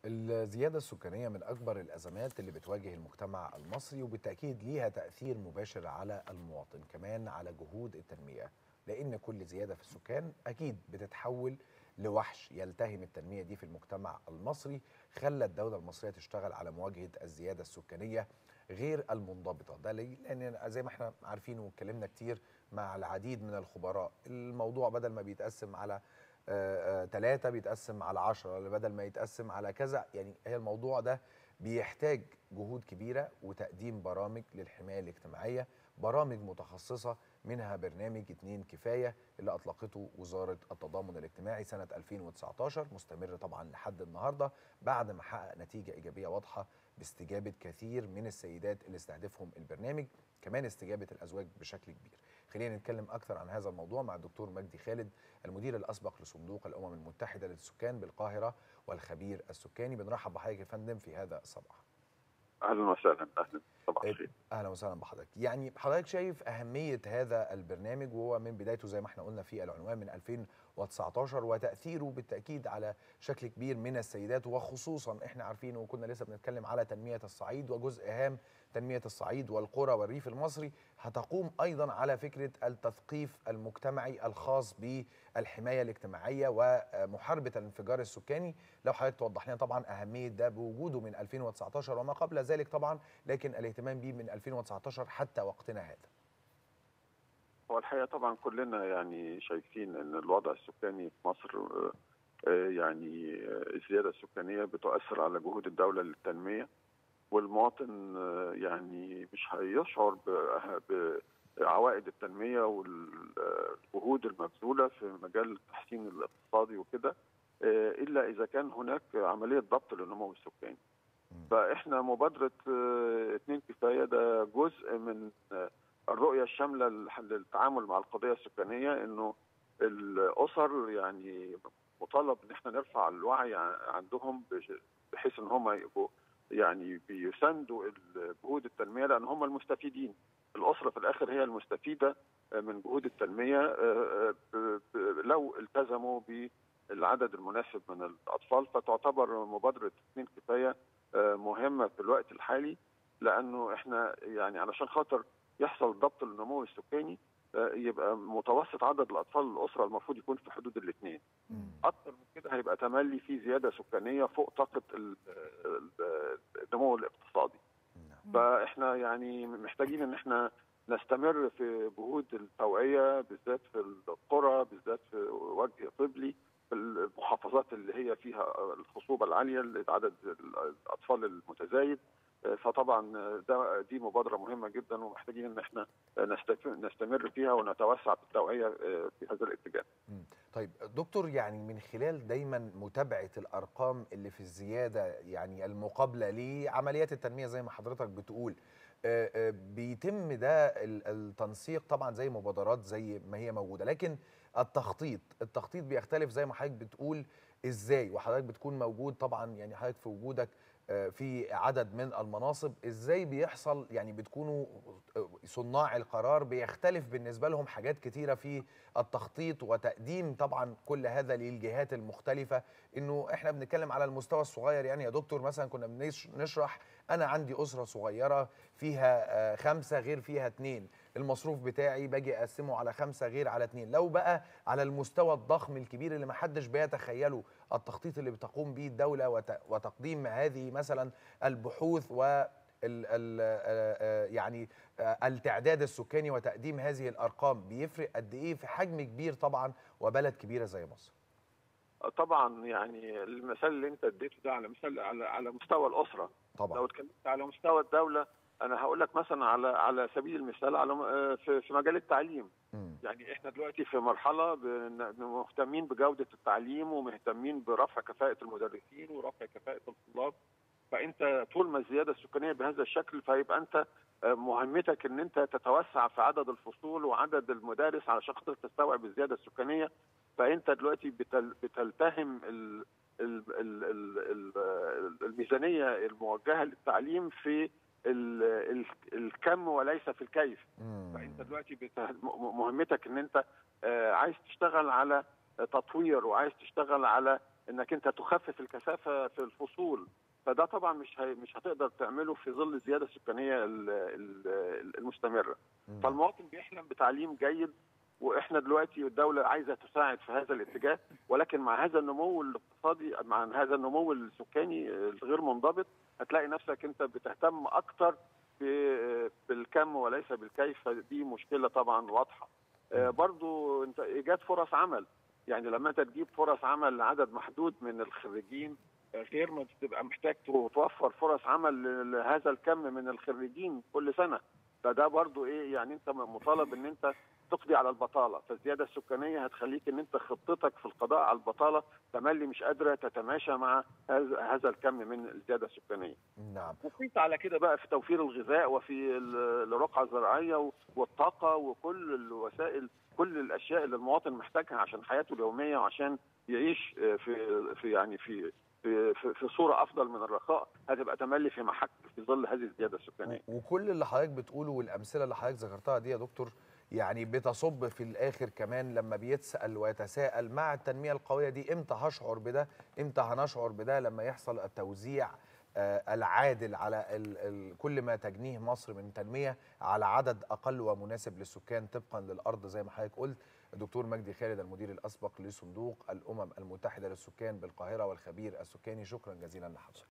الزيادة السكانية من أكبر الأزمات اللي بتواجه المجتمع المصري وبالتأكيد ليها تأثير مباشر على المواطن كمان على جهود التنمية لأن كل زيادة في السكان أكيد بتتحول لوحش يلتهم التنمية دي في المجتمع المصري خلى الدولة المصرية تشتغل على مواجهة الزيادة السكانية غير المنضبطة ده ليه؟ لأن زي ما احنا عارفين واتكلمنا كتير مع العديد من الخبراء الموضوع بدل ما بيتقسم على ثلاثة بيتقسم على عشرة بدل ما يتقسم على كذا يعني هي الموضوع ده بيحتاج جهود كبيرة وتقديم برامج للحماية الاجتماعية برامج متخصصة منها برنامج اتنين كفاية اللي أطلقته وزارة التضامن الاجتماعي سنة 2019 مستمر طبعا لحد النهاردة بعد ما حقق نتيجة إيجابية واضحة باستجابة كثير من السيدات اللي استهدفهم البرنامج كمان استجابة الأزواج بشكل كبير خلينا نتكلم أكثر عن هذا الموضوع مع الدكتور مجدي خالد المدير الأسبق لصندوق الأمم المتحدة للسكان بالقاهرة والخبير السكاني بنرحب بحضرتك يا فندم في هذا الصباح اهلا وسهلا اهلا صباح الخير اهلا وسهلا بحضرتك يعني حضرتك شايف اهميه هذا البرنامج وهو من بدايته زي ما احنا قلنا في العنوان من 2019 وتاثيره بالتاكيد على شكل كبير من السيدات وخصوصا احنا عارفين وكنا لسه بنتكلم على تنميه الصعيد وجزء هام تنميه الصعيد والقرى والريف المصري هتقوم ايضا على فكره التثقيف المجتمعي الخاص بالحمايه الاجتماعيه ومحاربه الانفجار السكاني لو حضرتك توضح لنا طبعا اهميه ده بوجوده من 2019 وما قبل ذلك طبعا لكن الاهتمام به من 2019 حتى وقتنا هذا هو الحقيقه طبعا كلنا يعني شايفين ان الوضع السكاني في مصر يعني الزياده السكانيه بتؤثر على جهود الدوله للتنميه والمواطن يعني مش هيشعر بعوائد التنميه والجهود المبذوله في مجال التحسين الاقتصادي وكده الا اذا كان هناك عمليه ضبط للنمو السكاني. فاحنا مبادره اتنين كفايه ده جزء من الرؤيه الشامله للتعامل مع القضيه السكانيه انه الاسر يعني مطالب ان احنا نرفع الوعي عندهم بحيث ان هم يبقوا يعني بيساندوا جهود التنميه لان هم المستفيدين الاسره في الاخر هي المستفيده من جهود التنميه لو التزموا بالعدد المناسب من الاطفال فتعتبر مبادره اثنين كفايه مهمه في الوقت الحالي لانه احنا يعني علشان خاطر يحصل ضبط للنمو السكاني يبقى متوسط عدد الاطفال الاسره المفروض يكون في حدود الاثنين اكثر من كده هيبقى تملي في زياده سكانيه فوق طاقه النمو الاقتصادي فاحنا يعني محتاجين ان احنا نستمر في جهود التوعيه بالذات في القرى بالذات في وجه قبلي في المحافظات اللي هي فيها الخصوبه العاليه لعدد الاطفال المتزايد فطبعا ده دي مبادره مهمه جدا ومحتاجين ان احنا نستمر فيها ونتوسع في التوعيه في هذا الاتجاه. طيب دكتور يعني من خلال دايما متابعه الارقام اللي في الزياده يعني المقابله لعمليات التنميه زي ما حضرتك بتقول بيتم ده التنسيق طبعا زي مبادرات زي ما هي موجوده لكن التخطيط التخطيط بيختلف زي ما حضرتك بتقول ازاي وحضرتك بتكون موجود طبعا يعني حضرتك في وجودك في عدد من المناصب ازاي بيحصل يعني بتكونوا صناع القرار بيختلف بالنسبه لهم حاجات كتيره في التخطيط وتقديم طبعا كل هذا للجهات المختلفه انه احنا بنتكلم على المستوى الصغير يعني يا دكتور مثلا كنا بنشرح انا عندي اسره صغيره فيها خمسه غير فيها اتنين المصروف بتاعي باجي اقسمه على خمسه غير على اتنين لو بقى على المستوى الضخم الكبير اللي محدش بيتخيله التخطيط اللي بتقوم به الدوله وتقديم هذه مثلا البحوث و ال ال يعني التعداد السكاني وتقديم هذه الارقام بيفرق قد ايه في حجم كبير طبعا وبلد كبيره زي مصر طبعا يعني المثال اللي انت اديته ده على مثال على على مستوى الاسره طبعا لو اتكلمت على مستوى الدوله انا هقول لك مثلا على على سبيل المثال على في, في مجال التعليم م. يعني احنا دلوقتي في مرحله مهتمين بجوده التعليم ومهتمين برفع كفاءه المدرسين ورفع كفاءه الطلاب فانت طول ما الزياده السكانيه بهذا الشكل فيبقى انت مهمتك ان انت تتوسع في عدد الفصول وعدد المدارس علشان خاطر تستوعب الزياده السكانيه فانت دلوقتي بتل بتلتهم ال ال ال ال الميزانيه الموجهه للتعليم في ال ال الكم وليس في الكيف فانت دلوقتي مهمتك ان انت عايز تشتغل على تطوير وعايز تشتغل على انك انت تخفف الكثافه في الفصول فده طبعا مش هي مش هتقدر تعمله في ظل الزياده السكانيه ال- ال- المستمره مم. فالمواطن بيحلم بتعليم جيد واحنا دلوقتي الدوله عايزه تساعد في هذا الاتجاه ولكن مع هذا النمو الاقتصادي مع هذا النمو السكاني الغير منضبط هتلاقي نفسك انت بتهتم اكتر ب- بالكم وليس بالكيف دي مشكله طبعا واضحه آه، برضو انت ايجاد فرص عمل يعني لما انت تجيب فرص عمل لعدد محدود من الخريجين آه، غير ما تبقى محتاج توفر فرص عمل ل- لهذا الكم من الخريجين كل سنه فده برضو ايه يعني انت مطالب ان انت تقضي على البطاله فالزياده السكانيه هتخليك ان انت خطتك في القضاء على البطاله تملي مش قادره تتماشى مع هذا هذا الكم من الزياده السكانيه نعم وقيس على كده بقى في توفير الغذاء وفي ال- الرقعه الزراعيه و- والطاقه وكل الوسائل كل الاشياء اللي المواطن محتاجها عشان حياته اليوميه وعشان يعيش آه، في في يعني في في في في صوره افضل من الرخاء هتبقى تملي في محك في ظل هذه الزياده السكانيه. و- وكل اللي حضرتك بتقوله والامثله اللي حضرتك ذكرتها دي يا دكتور يعني بتصب في الاخر كمان لما بيتسال ويتساءل مع التنميه القويه دي امتى هشعر بده امتى هنشعر بده لما يحصل التوزيع آه، العادل على ال ال كل ما تجنيه مصر من تنميه على عدد اقل ومناسب للسكان طبقا للارض زي ما حضرتك قلت الدكتور مجدي خالد المدير الاسبق لصندوق الامم المتحده للسكان بالقاهره والخبير السكاني شكرا جزيلا لحضرتك